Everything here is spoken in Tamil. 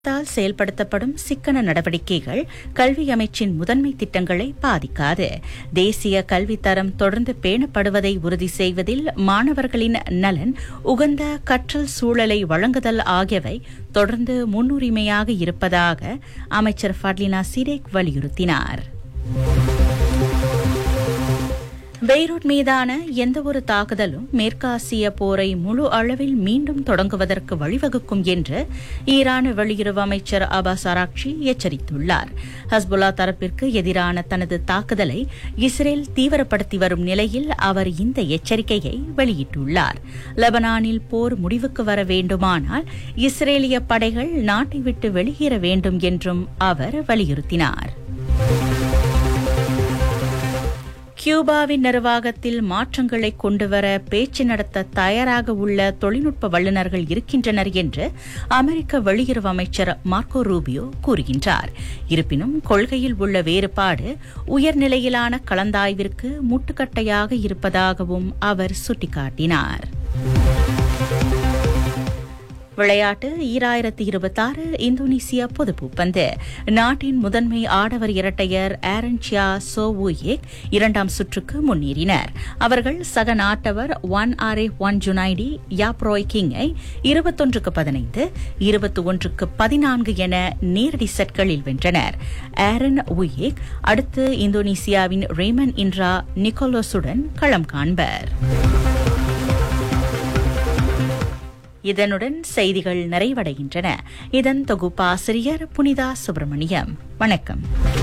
அரசால் செயல்படுத்தப்படும் சிக்கன நடவடிக்கைகள் கல்வி அமைச்சின் முதன்மை திட்டங்களை பாதிக்காது தேசிய கல்வித்தரம் தொடர்ந்து பேணப்படுவதை உறுதி செய்வதில் மாணவர்களின் நலன் உகந்த கற்றல் சூழலை வழங்குதல் ஆகியவை தொடர்ந்து முன்னுரிமையாக இருப்பதாக அமைச்சர் ஃபட்லினா சிரேக் வலியுறுத்தினார் பெய்ரூட் மீதான எந்தவொரு தாக்குதலும் மேற்காசிய போரை முழு அளவில் மீண்டும் தொடங்குவதற்கு வழிவகுக்கும் என்று ஈரான் வெளியுறவு அமைச்சர் அபாஸ் அராக்ஷி எச்சரித்துள்ளார் ஹஸ்புல்லா தரப்பிற்கு எதிரான தனது தாக்குதலை இஸ்ரேல் தீவிரப்படுத்தி வரும் நிலையில் அவர் இந்த எச்சரிக்கையை வெளியிட்டுள்ளார் லெபனானில் போர் முடிவுக்கு வர வேண்டுமானால் இஸ்ரேலிய படைகள் நாட்டை விட்டு வெளியேற வேண்டும் என்றும் அவர் வலியுறுத்தினார் கியூபாவின் நிர்வாகத்தில் மாற்றங்களை கொண்டுவர பேச்சு நடத்த தயாராக உள்ள தொழில்நுட்ப வல்லுநர்கள் இருக்கின்றனர் என்று அமெரிக்க வெளியுறவு அமைச்சர் மார்க்கோ ரூபியோ கூறுகின்றார் இருப்பினும் கொள்கையில் உள்ள வேறுபாடு உயர்நிலையிலான கலந்தாய்விற்கு முட்டுக்கட்டையாக இருப்பதாகவும் அவர் சுட்டிக்காட்டினார் விளையாட்டு ஈராயிரத்தி இருபத்தாறு இந்தோனேசியா பொதுப்பூப்பந்து நாட்டின் முதன்மை ஆடவர் இரட்டையர் ஆரன்சியா சோவுயேக் இரண்டாம் சுற்றுக்கு முன்னேறினர் அவர்கள் சக நாட்டவர் ஒன் ஆர் ஏ ஒன் ஜுனைடி யாப்ரோய் கிங்கை இருபத்தொன்றுக்கு பதினைந்து இருபத்தி ஒன்றுக்கு பதினான்கு என நேரடி செட்களில் வென்றனர் ஆரன் உயேக் அடுத்து இந்தோனேசியாவின் ரேமன் இன்ரா நிக்கோலோஸுடன் களம் காண்பர் இதனுடன் செய்திகள் நிறைவடைகின்றன இதன் தொகுப்பாசிரியர் புனிதா சுப்பிரமணியம் வணக்கம்